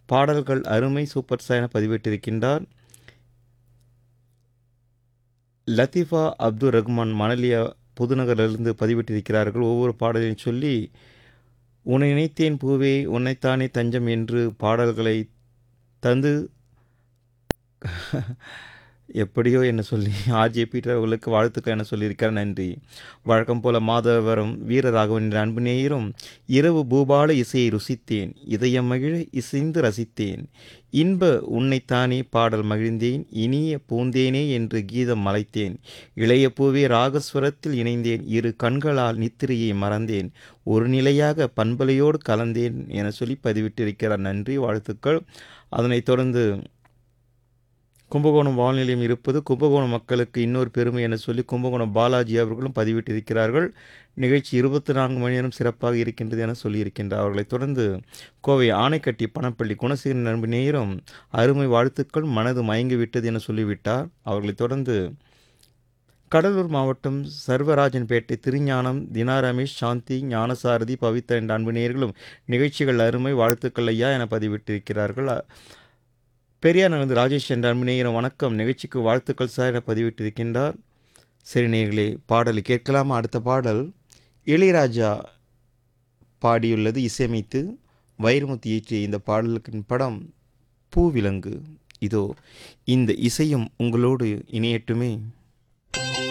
பாடல்கள் அருமை super sir என பதிவிட்டிருக்கின்றார் லத்தீஃபா அப்துல் ரஹ்மான் மணலியா புதுநகரிலிருந்து பதிவிட்டிருக்கிறார்கள் ஒவ்வொரு பாடலையும் சொல்லி உன்னை நினைத்தேன் பூவே உன்னைத்தானே தஞ்சம் என்று பாடல்களை தந்து எப்படியோ என்ன சொல்லி ஆர்ஜே பீட்டர் அவர்களுக்கு வாழ்த்துக்கள் என சொல்லியிருக்கார் நன்றி வழக்கம் போல மாதவரம் வீரராகவன் என்ற அன்பு நேயரும் இரவு பூபால இசையை ருசித்தேன் இதயம் மகிழ இசைந்து ரசித்தேன் இன்ப உன்னைத்தானே பாடல் மகிழ்ந்தேன் இனிய பூந்தேனே என்று கீதம் மலைத்தேன் இளைய பூவே ராகஸ்வரத்தில் இணைந்தேன் இரு கண்களால் நித்திரையை மறந்தேன் ஒரு நிலையாக பண்பலையோடு கலந்தேன் என சொல்லி பதிவிட்டிருக்கிறார் நன்றி வாழ்த்துக்கள் அதனைத் தொடர்ந்து கும்பகோணம் வால்நிலையம் இருப்பது கும்பகோணம் மக்களுக்கு இன்னொரு பெருமை என சொல்லி கும்பகோணம் பாலாஜி அவர்களும் பதிவிட்டிருக்கிறார்கள் நிகழ்ச்சி இருபத்தி நான்கு மணி நேரம் சிறப்பாக இருக்கின்றது என சொல்லியிருக்கின்றார் அவர்களைத் தொடர்ந்து கோவை ஆணைக்கட்டி பணப்பள்ளி குணசீகரன் நண்பு நேரம் அருமை வாழ்த்துக்கள் மனது மயங்கி விட்டது என சொல்லிவிட்டார் அவர்களைத் தொடர்ந்து கடலூர் மாவட்டம் சர்வராஜன்பேட்டை திருஞானம் தினா ரமேஷ் சாந்தி ஞானசாரதி பவித்ரா என்ற அன்பு நேயர்களும் நிகழ்ச்சிகள் அருமை வாழ்த்துக்கள் ஐயா என பதிவிட்டிருக்கிறார்கள் பெரியார் நடந்து ராஜேஷ் என்ற அன்பு நேயரும் வணக்கம் நிகழ்ச்சிக்கு வாழ்த்துக்கள் சார் என பதிவிட்டிருக்கின்றார் சரி நேயர்களே பாடலை கேட்கலாமா அடுத்த பாடல் இளையராஜா பாடியுள்ளது இசையமைத்து வைரமுத்து இயற்றிய இந்த பாடலுக்கின் படம் பூவிலங்கு இதோ இந்த இசையும் உங்களோடு இணையட்டுமே